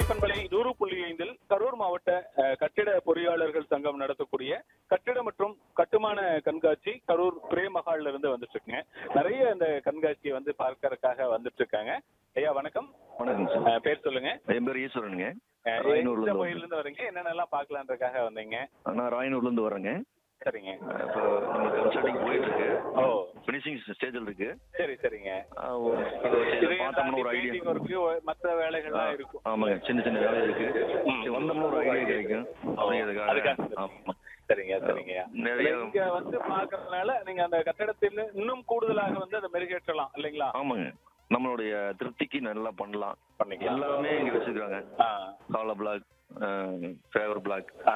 பண்பலை நூறு புள்ளி ஐந்தில் கரூர் மாவட்ட அஹ், கட்டிட பொறியாளர்கள் சங்கம் நடத்தக்கூடிய கட்டிட மற்றும் கட்டுமான கண்காட்சி கரூர் பிரேமஹால்ல இருந்து வந்துட்டு இருக்குங்க நிறைய இந்த கண்காட்சியை வந்து பார்க்கறதுக்காக வந்துட்டு இருக்காங்க ஐயா வணக்கம் வணக்கம் சார் அஹ், பேர் சொல்லுங்க என் பேர் ஈஸ்வரனுங்க அஹ், ராயனூர்ல எந்த இருந்து கோயில்ல இருந்து வரீங்க என்னென்னலாம் பார்க்கலான்றதுக்காக வந்தீங்க நான் ராயனூர்ல இருந்து வரேங்க சரிங்க இப்போ நம்ம கன்சல்டிங் போயிட்டு இருக்கு ஓ ஃபினிஷிங் ஸ்டேஜில் இருக்கு சரி சரிங்க ஆ, ஒரு- இதை வச்சு இதையும் பார்த்தோம்னா ஒரு தாண்டி ஐடியா painting work, மத்த வேலைகள்லாம் இருக்கும் ஆமாங்க சின்ன சின்ன வேலை இருக்கு ம். சரி, வந்தோம்னா ஒரு ஐடியா கிடைக்கும் அதுக்காக அப்படிங்கிறதுக்காக ஆமா. சரிங்க சரிங்க நிறைய இங்க வந்து பாக்குறதுனால நீங்க அந்த கட்டடத்தில் இன்னும் கூடுதலாக வந்து அதை மெருகேற்றலாம் இல்லைங்களா ஆமாங்க நம்மளுடைய திருப்திக்கு நல்லா பண்ணலாம் பண்ணிக்கலாம் எல்லாமே இங்க வச்சிருக்காங்க ஆ, காலர் பிளாக் ஃபேவர் பிளாக் ஆ,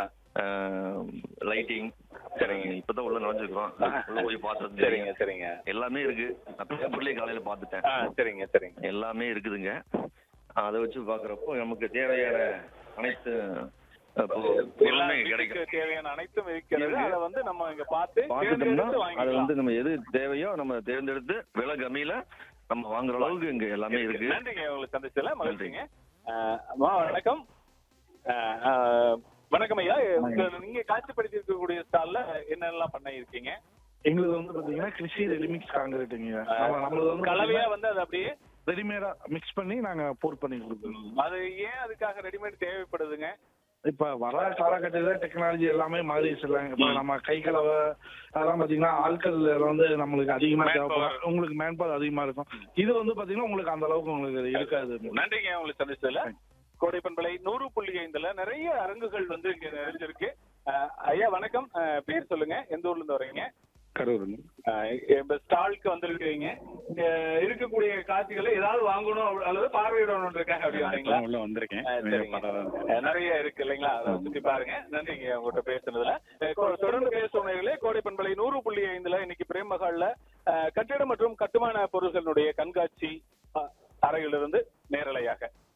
லைட்டிங் சரிங்க. இப்பதான் உள்ள நுழைஞ்சிருக்கோம் உள்ள போய் பார்த்தது சரிங்க சரிங்க எல்லாமே இருக்கு நான் பேப்பர்லயே காலையில பார்த்துட்டேன் ஆ சரிங்க சரிங்க எல்லாமே இருக்குதுங்க அதை வச்சு பாக்குறப்போ நமக்கு தேவையான அனைத்து அஹ், பொ- எல்லா பொருளுமே வீட்டுக்கு கிடைக்கும் தேவையான அனைத்தும் இருக்கிறது இருக்கு. அதை வந்து நம்ம இங்க பார்த்து பார்த்துட்டோம்னா தேர்ந்தெடுத்து அது வாங்கிக்கலாம் வந்து நம்ம எது தேவையோ நம்ம தேர்ந்தெடுத்து விலை கம்மியில நம்ம வாங்குற அளவுக்கு இங்க எல்லாமே இருக்கு நன்றிங்க உங்களுக்கு சந்திச்சதுல மகிழ்ச்சிங்க ஆ, அம்மா வணக்கம் ஆ, ஆ, வணக்கம் ஐயா உங்க- நீங்க காட்சிப்படுத்தி இருக்கக்கூடிய ஸ்டால்ல என்னெல்லாம் பண்ண இருக்கீங்க எங்களுக்கு வந்து பாத்தீங்கன்னா கிருஷி ரெடிமிக்ஸ் காங்கிரீட்டுங்க நம்ம நம்மளது வந்து கலவையா வந்து அது அப்படியே ரெடிமேடா மிக்ஸ் பண்ணி நாங்க போர் பண்ணி கொடுக்குறோம் அது ஏன் அதுக்காக ரெடிமேட் தேவைப்படுதுங்க இப்ப வர காலகட்டத்துல டெக்னாலஜி எல்லாமே மாறிடுச்சு இல்லைங்க இப்ப நம்ம கை கலவை அதெல்லாம் பாத்தீங்கன்னா ஆட்கள் வந்து நம்மளுக்கு அதிகமா Manpower. தேவைப்படும் உங்களுக்கு மேன் பவர் அதிகமா இருக்கும் இது வந்து பாத்தீங்கன்னா உங்களுக்கு அந்த அளவுக்கு உங்களுக்கு இருக்காது நன்றிங்க உங்களுக்கு சந்திச்சதுல கோடைப்பண்பலை நூறு புள்ளி ஐந்துல நிறைய அரங்குகள் வந்து இங்க நிறைஞ்சிருக்கு அஹ், ஐயா வணக்கம் அஹ், பேர் சொல்லுங்க எந்த ஊர்ல இருந்து வரீங்க கரூருங்க அஹ், இப்ப ஸ்டாலுக்கு வந்திருக்கீங்க இங்க இருக்கக்கூடிய காட்சிகளை ஏதாவது வாங்கணும் அப்படி- அல்லது பார்வையிடணுன்றதுக்காக அப்படி வரீங்களா உள்ள வந்திருக்கேன் அஹ், சரிங்க. அஹ், நிறைய இருக்கு இல்லைங்களா அதை சுத்தி பாருங்க நன்றிங்க உங்ககிட்ட பேசுனதுல அஹ், கொ- தொடர்ந்து பேசுவனர்களே கோடை பண்பலை நூறு புள்ளி ஐந்துல இன்னைக்கு பிரேமகால்ல அஹ், கட்டிட மற்றும் கட்டுமான பொருட்களுடைய கண்காட்சி அஹ், அறையிலிருந்து நேரலையாக